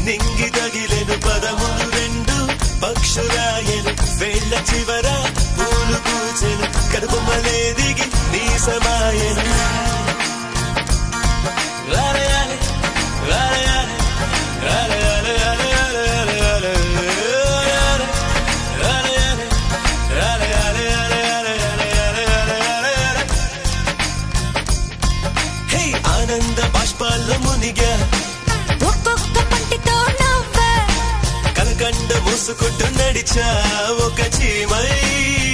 నింగి తగిలెను పదములు రెండు పక్షురాయను వేళ్ళ చివర పూలు పూచెను కడుపుమలే దిగి నీ సమాయను రాలయాలి, రాలయాలి, రాలయాలి, రాలయాలి, రాలయాలి, రాలయాలి, రాలయాలి, రాలయాలి, రాలయాలి, రాలయాలి, రాలయాలి. హే ఆనంద బాష్పాల్లో మునిగా ఒక్కొక్క పంటితో నవ్వే కలకండ మూసుకుంటూ నడిచా ఒక చీమై